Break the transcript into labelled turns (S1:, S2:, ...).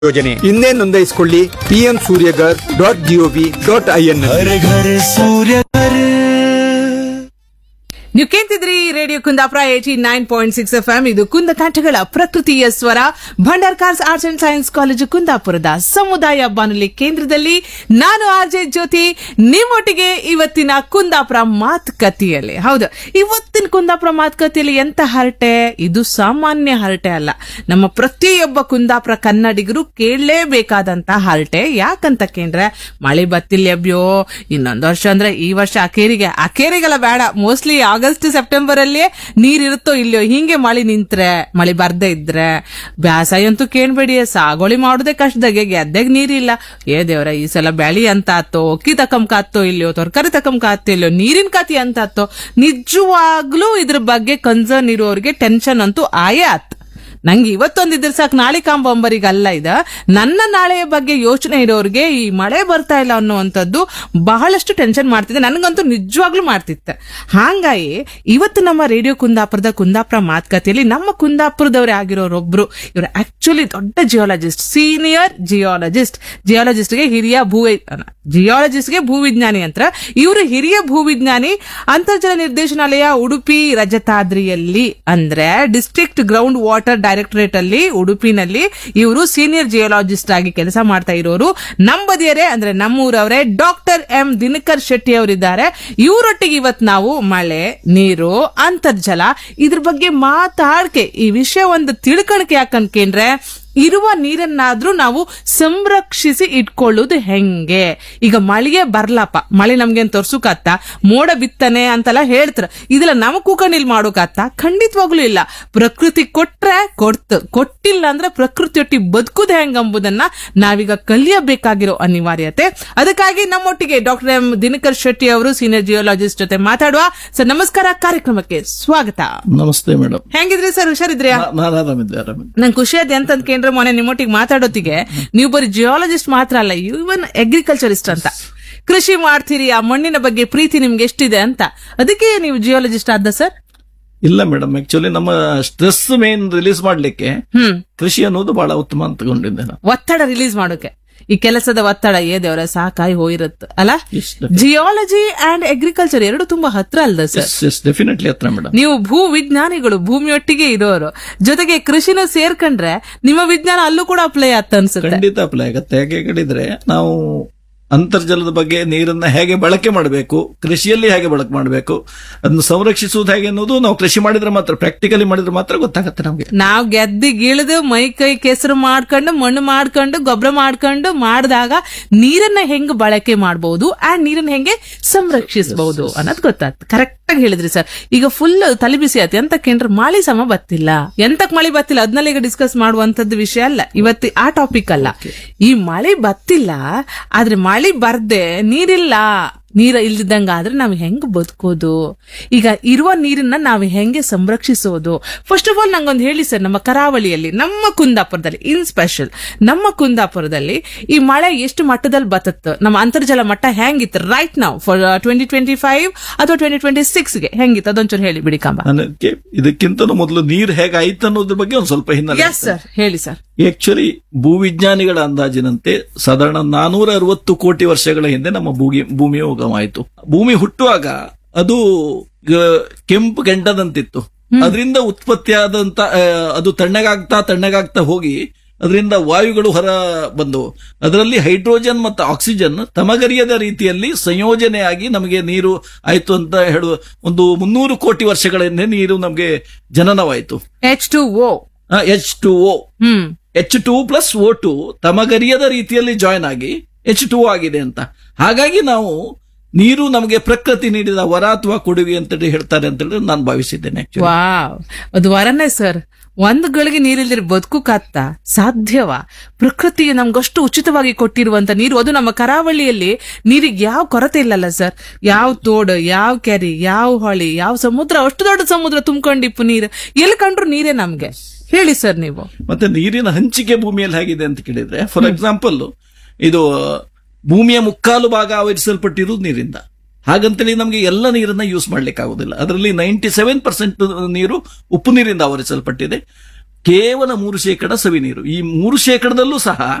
S1: ಯೋಜನೆ ಇನ್ನೇ ನೋಂದಾಯಿಸಿಕೊಳ್ಳಿ PM Suryaghar dot GOV dot IN
S2: हर घर सूर्य घर
S3: ನೀವು ಕೇಳ್ತಿದ್ರಿ radio Kundapura eighty nine point six F M ಇದು ಕುಂದ ಕಂಠಗಳ ಪ್ರಕೃತಿಯ ಸ್ವರ Bhandarkars arts and science college ಕುಂದಾಪುರದ ಸಮುದಾಯ ಬಾನುಲಿ ಕೇಂದ್ರದಲ್ಲಿ ನಾನು ಆರ್ಜೆ ಜ್ಯೋತಿ ನಿಮ್ಮೊಟ್ಟಿಗೆ ಇವತ್ತಿನ ಕುಂದಾಪುರ ಮಾತುಕತೆಯಲ್ಲಿ ಹೌದು ಇವತ್ತಿನ ಕುಂದಾಪುರ ಮಾತುಕತೆಯಲ್ಲಿ ಎಂತ ಹರಟೆ ಇದು ಸಾಮಾನ್ಯ ಹರಟೆ ಅಲ್ಲ ನಮ್ಮ ಪ್ರತಿಯೊಬ್ಬ ಕುಂದಾಪುರ ಕನ್ನಡಿಗರು ಕೇಳಲೇಬೇಕಾದಂತ ಹರಟೆ ಯಾಕಂತ ಕೇಂದ್ರೆ ಮಳೆ ಬತ್ತಿಲ್ಲಬ್ಯೋ ಇನ್ನೊಂದು ವರ್ಷ ಅಂದ್ರೆ ಈ ವರ್ಷ ಅಕೇರಿಗೆ ಅಕೇರಿಗೆಲ್ಲ ಬೇಡ ಮೋಸ್ಟ್ಲಿ ಆಗಸ್ಟ್ ಸೆಪ್ಟೆಂಬರ್ ಅಲ್ಲೇ ನೀರಿರುತ್ತೋ ಇಲ್ಲೋ ಹಿಂಗೆ ಮಳೆ ನಿಂತ್ರೆ ಮಳೆ ಬರ್ದೇ ಇದ್ರೆ ಬ್ಯಾಸಾಯ ಅಂತೂ ಕೇಳ್ಬೇಡಿ ಸಾಗೋಳಿ ಮಾಡೋದೇ ಕಷ್ಟದಾಗೆ ಗೆದ್ದೆಗ್ ನೀರಿಲ್ಲ ಏ ದೇವ್ರ ಈ ಸಲ ಬೆಳಿ ಅಂತ ಆತೋ ಅಕ್ಕಿ ತಕಂಕ ಆತ್ತೋ ಇಲ್ಲೋ ತರಕಾರಿ ತಕಂಕ ಆತ್ತೋ ಇಲ್ಲೋ ನೀರಿನ ಕತಿ ಅಂತ ಆತೋ ನಿಜವಾಗ್ಲೂ ಇದ್ರ ಬಗ್ಗೆ ಕನ್ಸರ್ನ್ ಇರೋರಿಗೆ ಟೆನ್ಷನ್ ಅಂತೂ ಆಯೇ ಆತ್ ನಂಗೆ ಇವತ್ತೊಂದಿದ್ರೆ ಸಾಕು ನಾಳೆ ಕಾಂಬಂಬರಿಗೆ ಅಲ್ಲ ಇದ ನನ್ನ ನಾಳೆಯ ಬಗ್ಗೆ ಯೋಚನೆ ಇರೋರಿಗೆ ಈ ಮಳೆ ಬರ್ತಾ ಇಲ್ಲ ಅನ್ನುವಂಥದ್ದು ಬಹಳಷ್ಟು ಟೆನ್ಷನ್ ಮಾಡ್ತಿದೆ ನನಗಂತೂ ನಿಜವಾಗ್ಲೂ ಮಾಡ್ತಿತ್ತು ಹಾಗಾಗಿ ಇವತ್ತು ನಮ್ಮ ರೇಡಿಯೋ ಕುಂದಾಪುರದ ಕುಂದಾಪುರ ಮಾತುಕತೆಯಲ್ಲಿ ನಮ್ಮ ಕುಂದಾಪುರದವರೇ ಆಗಿರೋರೊಬ್ರು ಇವರು ಆಕ್ಚುಲಿ ದೊಡ್ಡ ಜಿಯಾಲಜಿಸ್ಟ್ ಸೀನಿಯರ್ ಜಿಯಾಲಜಿಸ್ಟ್ ಜಿಯಾಲಜಿಸ್ಟ್ಗೆ ಹಿರಿಯ ಭೂ ಜಿಯಾಲಜಿಸ್ಟ್ಗೆ ಭೂವಿಜ್ಞಾನಿ ಅಂತ ಇವರು ಹಿರಿಯ ಭೂವಿಜ್ಞಾನಿ ಅಂತರ್ಜಲ ನಿರ್ದೇಶನಾಲಯ ಉಡುಪಿ ರಜತಾದ್ರಿಯಲ್ಲಿ ಅಂದ್ರೆ ಡಿಸ್ಟ್ರಿಕ್ಟ್ ಗ್ರೌಂಡ್ ವಾಟರ್ ಡೈರೆಕ್ಟರೇಟ್ ಅಲ್ಲಿ ಉಡುಪಿನಲ್ಲಿ ಇವರು ಸೀನಿಯರ್ ಜಿಯೋಲಾಜಿಸ್ಟ್ ಆಗಿ ಕೆಲಸ ಮಾಡ್ತಾ ಇರೋರು ನಂಬದಿಯರೇ ಅಂದ್ರೆ ನಮ್ಮೂರವರೇ ಡಾಕ್ಟರ್ ಎಂ ದಿನಕರ್ ಶೆಟ್ಟಿ ಅವರಿದ್ದಾರೆ ಇವರೊಟ್ಟಿಗೆ ಇವತ್ತು ನಾವು ಮಳೆ ನೀರು ಅಂತರ್ಜಲ ಇದ್ರ ಬಗ್ಗೆ ಮಾತಾಡ್ಕೆ ಈ ವಿಷಯ ಒಂದು ತಿಳ್ಕಣಕ್ಕೆ ಯಾಕಂದ್ರೆ ಇರುವ ನೀರನ್ನಾದ್ರೂ ನಾವು ಸಂರಕ್ಷಿಸಿ ಇಟ್ಕೊಳ್ಳೋದು ಹೆಂಗೆ ಈಗ ಮಳೆಗೆ ಬರ್ಲಪ್ಪ ಮಳೆ ನಮ್ಗೇನ್ ತೋರ್ಸುಕತ್ತ ಮೋಡ ಬಿತ್ತನೆ ಅಂತೆಲ್ಲ ಹೇಳ್ತಾರ ಇದೆಲ್ಲ ನಮ್ ಕೂಕಣಿಲ್ ಮಾಡೋಕತ್ತ ಖಂಡಿತವಾಗ್ಲೂ ಇಲ್ಲ ಪ್ರಕೃತಿ ಕೊಟ್ರೆ ಕೊಡ್ತು ಕೊಟ್ಟಿಲ್ಲ ಅಂದ್ರೆ ಪ್ರಕೃತಿಯೊಟ್ಟಿ ಬದುಕುದು ಹೆಂಗ್ ಎಂಬುದನ್ನ ನಾವೀಗ ಕಲಿಯಬೇಕಾಗಿರೋ ಅನಿವಾರ್ಯತೆ ಅದಕ್ಕಾಗಿ ನಮ್ಮೊಟ್ಟಿಗೆ ಡಾಕ್ಟರ್ ಎಂ ದಿನಕರ್ ಶೆಟ್ಟಿ ಅವರು ಸೀನಿಯರ್ ಜಿಯೋಲಾಜಿಸ್ಟ್ ಜೊತೆ ಮಾತಾಡುವ ಸರ್ ನಮಸ್ಕಾರ ಕಾರ್ಯಕ್ರಮಕ್ಕೆ ಸ್ವಾಗತ
S4: ನಮಸ್ತೆ ಮೇಡಮ್
S3: ಹೆಂಗಿದ್ರಿ ಸರ್ ಹುಷಾರಿದ್ರಿ
S4: ನಾನು ಆರಾಮಿದ್ದೆ ಆರಾಮಿದ್ದೆ
S3: ನಂಗೆ ಖುಷಿ ಆದ ಅಂತ ಕೇಂದ್ರ ಮೊನ್ನೆ ನಿಮ್ಮೊಟ್ಟಿಗೆ ಮಾತಾಡೋತಿಗೆ ನೀವು ಬರೀ ಜಿಯಾಲಜಿಸ್ಟ್ ಮಾತ್ರ ಅಲ್ಲ ಇವನ್ ಅಗ್ರಿಕಲ್ಚರಿಸ್ಟ್ ಅಂತ ಕೃಷಿ ಮಾಡ್ತೀರಿ ಆ ಮಣ್ಣಿನ ಬಗ್ಗೆ ಪ್ರೀತಿ ನಿಮ್ಗೆ ಎಷ್ಟಿದೆ ಅಂತ ಅದಕ್ಕೆ ನೀವು ಜಿಯಾಲಜಿಸ್ಟ್ ಆದ ಸರ್
S4: ಇಲ್ಲ ಮೇಡಮ್ ಆಕ್ಚುಲಿ ನಮ್ಮ ಸ್ಟ್ರೆಸ್ ಮೇನ್ ರಿಲೀಸ್ ಮಾಡ್ಲಿಕ್ಕೆ
S3: ಹ್ಮ್
S4: ಕೃಷಿ ಅನ್ನೋದು ಬಹಳ ಉತ್ತಮ ಅಂತ ತಗೊಂಡಿದ್ದೆ ನಾನು
S3: ಒತ್ತಡ ರಿಲೀಸ್ ಮಾಡೋಕೆ ಈ ಕೆಲಸದ ಒತ್ತಡ ಏ ದೇವರ ಸಾಕಾಗಿ ಹೋಗಿರುತ್ತೆ ಅಲ್ಲ
S4: Yes,
S3: ಜಿಯಾಲಜಿ ಅಂಡ್ ಅಗ್ರಿಕಲ್ಚರ್ ಎರಡು ತುಂಬಾ ಹತ್ರ ಅಲ್ದ ಸರ್
S4: ಎಸ್ ಎಸ್ ಡೆಫಿನೆಟ್ಲಿ ಹತ್ರ ಮೇಡಮ್
S3: ನೀವು ಭೂ ವಿಜ್ಞಾನಿಗಳು ಭೂಮಿಯೊಟ್ಟಿಗೆ ಇರೋರು ಜೊತೆಗೆ ಕೃಷಿನೂ ಸೇರ್ಕೊಂಡ್ರೆ ನಿಮ್ಮ ವಿಜ್ಞಾನ ಅಲ್ಲೂ ಕೂಡ ಅಪ್ಲೈ ಆತ ಅನ್ಸುತ್ತೆ
S4: ಖಂಡಿತ ಅಪ್ಲೈ ಆಗತ್ತೆ ಯಾಕೆ ಕೇಳಿದ್ರೆ ನಾವು ಅಂತರ್ಜಲದ ಬಗ್ಗೆ ನೀರನ್ನ ಹೇಗೆ ಬಳಕೆ ಮಾಡಬೇಕು ಕೃಷಿಯಲ್ಲಿ ಹೇಗೆ ಬಳಕೆ ಮಾಡಬೇಕು ಅದನ್ನು ಸಂರಕ್ಷಿಸುವುದು ಹೇಗೆ ಅನ್ನೋದು ನಾವು ಕೃಷಿ ಮಾಡಿದ್ರೆ ಮಾತ್ರ ಪ್ರಾಕ್ಟಿಕಲಿ ಮಾಡಿದ್ರೆ ಮಾತ್ರ ಗೊತ್ತಾಗತ್ತೆ ನಮಗೆ
S3: ನಾವ್ ಗೆದ್ದಿಗಿಳಿದು ಮೈ ಕೈ ಕೆಸರು ಮಾಡ್ಕೊಂಡು ಮಣ್ಣು ಮಾಡ್ಕೊಂಡು ಗೊಬ್ಬರ ಮಾಡ್ಕೊಂಡು ಮಾಡಿದಾಗ ನೀರನ್ನ ಹೆಂಗ್ ಬಳಕೆ ಮಾಡಬಹುದು ಅಂಡ್ ನೀರನ್ನ ಹೆಂಗೆ ಸಂರಕ್ಷಿಸಬಹುದು ಅನ್ನೋದು ಗೊತ್ತಾಗ್ತದೆ ಕರೆಕ್ಟ್ ಆಗಿ ಹೇಳಿದ್ರಿ ಸರ್ ಈಗ ಫುಲ್ ತಲೆ ಬಿಸಿ ಆಯ್ತು ಎಂತಕ್ಕೇನ್ರ ಮಳಿ ಸಮ ಬತ್ತಿಲ್ಲ ಎಂತಕ್ ಮಳಿ ಬತ್ತಿಲ್ಲ ಅದನ್ನೆಲ್ಲ ಈಗ ಡಿಸ್ಕಸ್ ಮಾಡುವಂತದ್ದು ವಿಷಯ ಅಲ್ಲ ಇವತ್ತು ಆ ಟಾಪಿಕ್ ಅಲ್ಲ ಈ ಮಳೆ ಬತ್ತಿಲ್ಲ ಆದ್ರೆ ಮಳಿ ಬರ್ದೆ ನೀರಿಲ್ಲ ನೀರ ಇಲ್ದಿದ್ದಂಗ ಆದ್ರೆ ನಾವ್ ಹೆಂಗ್ ಬದುಕೋದು ಈಗ ಇರುವ ನೀರನ್ನ ನಾವು ಹೆಂಗೆ ಸಂರಕ್ಷಿಸೋದು ಫಸ್ಟ್ ಆಫ್ ಆಲ್ ನಂಗೊಂದು ಹೇಳಿ ಸರ್ ನಮ್ಮ ಕರಾವಳಿಯಲ್ಲಿ ನಮ್ಮ ಕುಂದಾಪುರದಲ್ಲಿ ಇನ್ ಸ್ಪೆಷಲ್ ನಮ್ಮ ಕುಂದಾಪುರದಲ್ಲಿ ಈ ಮಳೆ ಎಷ್ಟು ಮಟ್ಟದಲ್ಲಿ ಬತ್ತತ್ತು ನಮ್ಮ ಅಂತರ್ಜಲ ಮಟ್ಟ ಹೆಂಗಿತ್ತು ರೈಟ್ ನಾವು ಫಾರ್ ಟ್ವೆಂಟಿ ಟ್ವೆಂಟಿ ಫೈವ್ ಅಥವಾ ಟ್ವೆಂಟಿ ಟ್ವೆಂಟಿ ಸಿಕ್ಸ್ಗೆ ಹೆಂಗಿತ್ತು ಅದೊಂಚೂರು ಹೇಳಿ ಬಿಡಿ ಕಾಂಬ
S4: ನನಗೆ ಇದಕ್ಕಿಂತ ಮೊದಲು ನೀರು ಹೇಗಾಯ್ತು ಅನ್ನೋದ್ರ ಬಗ್ಗೆ ಒಂದು ಸ್ವಲ್ಪ ಹಿನ್ನೆಲೆ
S3: ಎಸ್ ಸರ್ ಹೇಳಿ ಸರ್
S4: ಆಕ್ಚುಲಿ ಭೂವಿಜ್ಞಾನಿಗಳ ಅಂದಾಜಿನಂತೆ ಸಾಧಾರಣ ನಾನೂರ ಅರವತ್ತು ಕೋಟಿ ವರ್ಷಗಳ ಹಿಂದೆ ನಮ್ಮ ಭೂಮಿ ಭೂಮಿಯ ಉಗಮಾಯಿತು ಭೂಮಿ ಹುಟ್ಟುವಾಗ ಅದು ಗ- ಕೆಂಪು ಗಂಟದಂತಿತ್ತು ಅದರಿಂದ ಉತ್ಪತ್ತಿಯಾದಂತ ಆ, ಅದು ತಣ್ಣಗಾಗ್ತಾ ತಣ್ಣಗಾಗ್ತಾ ಹೋಗಿ ಅದರಿಂದ ವಾಯುಗಳು ಹೊರ ಬಂದವು ಅದರಲ್ಲಿ ಹೈಡ್ರೋಜನ್ ಮತ್ತು ಆಕ್ಸಿಜನ್ ತಮಗರಿಯದ ರೀತಿಯಲ್ಲಿ ಸಂಯೋಜನೆಯಾಗಿ ನಮಗೆ ನೀರು ಆಯ್ತು ಅಂತ ಹೇಳುವ ಒಂದು ಮುನ್ನೂರು ಕೋಟಿ ವರ್ಷಗಳ ಹಿಂದೆ ನೀರು ನಮಗೆ ಜನನವಾಯಿತು
S3: H two O
S4: H two O
S3: hmm
S4: H two plus O two ತಮಗರಿಯದ ರೀತಿಯಲ್ಲಿ ಜಾಯ್ನ್ ಆಗಿ ಎಚ್ ಟು ಆಗಿದೆ ಅಂತ ಹಾಗಾಗಿ ನಾವು ನೀರು ನಮಗೆ ಪ್ರಕೃತಿ ನೀಡಿದ ವರ ಅಥವಾ ಕೊಡುಗೆ ಅಂತ ಹೇಳ್ತಾರೆ ಅಂತ ಹೇಳಿದ್ರೆ ನಾನು ಭಾವಿಸಿದ್ದೇನೆ actually.
S3: ವಾವ್ ಅದು ವರನೇ ಸರ್ ಒಂದು ಗಳಿಗೆ ನೀರಿಲ್ದಿರ ಬದುಕುಕಾತ್ತ ಸಾಧ್ಯವಾ ಪ್ರಕೃತಿಗೆ ನಮ್ಗಷ್ಟು ಉಚಿತವಾಗಿ ಕೊಟ್ಟಿರುವಂತ ನೀರು ಅದು ನಮ್ಮ ಕರಾವಳಿಯಲ್ಲಿ ನೀರಿಗೆ ಯಾವ ಕೊರತೆ ಇಲ್ಲಲ್ಲ ಸರ್ ಯಾವ ತೋಡು ಯಾವ ಕೆರೆ ಯಾವ ಹೊಳಿ ಯಾವ ಸಮುದ್ರ ಅಷ್ಟು ದೊಡ್ಡ ಸಮುದ್ರ ತುಂಬ್ಕೊಂಡಿಪ್ಪು ನೀರು ಎಲ್ಲಿ ಕಂಡ್ರು ನೀರೇ ನಮ್ಗೆ ಹೇಳಿ ಸರ್ ನೀವು
S4: ಮತ್ತೆ ನೀರಿನ ಹಂಚಿಕೆ ಭೂಮಿಯಲ್ಲಿ ಹೇಗಿದೆ ಅಂತ ಕೇಳಿದ್ರೆ ಫಾರ್ ಎಕ್ಸಾಂಪಲ್ ಇದು ಭೂಮಿಯ ಮುಕ್ಕಾಲು ಭಾಗ ಆವರಿಸಲ್ಪಟ್ಟಿರುವುದು ನೀರಿಂದ ಹಾಗಂತೇಳಿ ನಮಗೆ ಎಲ್ಲ ನೀರನ್ನ ಯೂಸ್ ಮಾಡ್ಲಿಕ್ಕೆ ಆಗುದಿಲ್ಲ ಅದರಲ್ಲಿ ನೈಂಟಿ ಸೆವೆನ್ ಪರ್ಸೆಂಟ್ ನೀರು ಉಪ್ಪು ನೀರಿಂದ ಆವರಿಸಲ್ಪಟ್ಟಿದೆ ಕೇವಲ ಮೂರು ಶೇಕಡ ಸವಿ ನೀರು ಈ ಮೂರು ಶೇಕಡದಲ್ಲೂ ಸಹ